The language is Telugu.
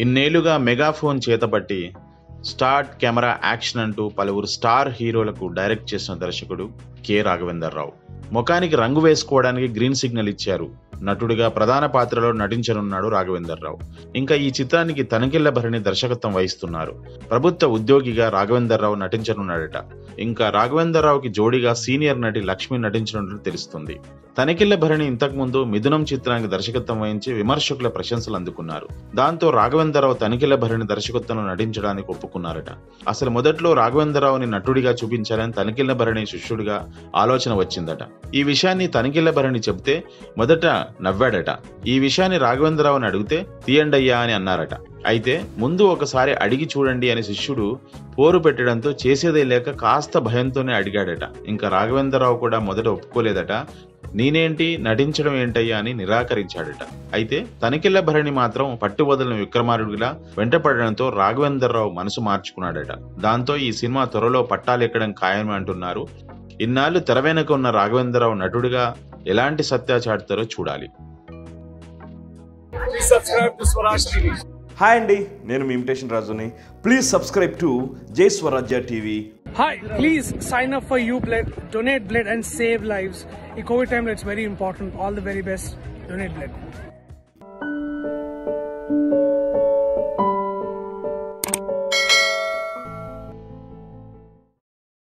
ఇన్నేళ్లుగా మెగాఫోన్ చేతబట్టి స్టార్ట్ కెమెరా యాక్షన్ అంటూ పలువురు స్టార్ హీరోలకు డైరెక్ట్ చేసిన దర్శకుడు కె రాఘవేందర్ రావు ముఖానికి రంగు వేసుకోవడానికి గ్రీన్ సిగ్నల్ ఇచ్చారు నటుడిగా ప్రధాన పాత్రలో నటించనున్నాడు రాఘవేందర్ రావు ఇంకా ఈ చిత్రానికి తనికెళ్ల భరణి దర్శకత్వం వహిస్తున్నారు ప్రభుత్వ ఉద్యోగిగా రాఘవేందర్ రావు నటించనున్నాడట ఇంకా రాఘవేందర్ రావుకి జోడీగా సీనియర్ నటి లక్ష్మి నటించనున్నట్లు తెలుస్తుంది తనికెళ్ల భరణి ఇంతకుముందు మిథునం చిత్రానికి దర్శకత్వం వహించి విమర్శకుల ప్రశంసలు అందుకున్నారు దాంతో రాఘవేంద్రరావు తనికెళ్ల భరణి దర్శకత్వంలో నటించడానికి ఒప్పుకున్నారట అసలు మొదట్లో రాఘవేంద్రరావుని నటుడిగా చూపించాలని తనికెళ్ల భరణి శిష్యుడిగా ఆలోచన వచ్చిందట ఈ విషయాన్ని తనికెళ్ల భరణి చెబితే మొదట నవ్వాడట ఈ విషయాన్ని రాఘవేంద్రరావుని అడిగితే తీయండయ్యా అని అన్నారట అయితే ముందు ఒకసారి అడిగి చూడండి అని శిష్యుడు పోరు పెట్టడంతో చేసేదే లేక కాస్త భయంతోనే అడిగాడట ఇంకా రాఘవేంద్రరావు కూడా మొదట ఒప్పుకోలేదట నేనేంటి నటించడం ఏంటయ్యా అని నిరాకరించాడట అయితే తనికెళ్ల భరణి మాత్రం పట్టువదలని విక్రమార్కుడిలా వెంటపడడంతో రాఘవేంద్రరావు మనసు మార్చుకున్నాడట దాంతో ఈ సినిమా త్వరలో పట్టాలెక్కడం ఖాయం అంటున్నారు ఇన్నాళ్ళు తెర వెనుక ఉన్న రాఘవేంద్రరావు నటుడిగా ఎలాంటి సత్తా చాటుతారో చూడాలి Please subscribe to Swaraj TV. Hi అండి నేను మీ ఇమిటేషన్ రాజుని please subscribe to Jai Swarajya TV Hi, please sign up for UBlood, donate blood and save lives. In COVID time, it's very important. All the very best. Donate blood.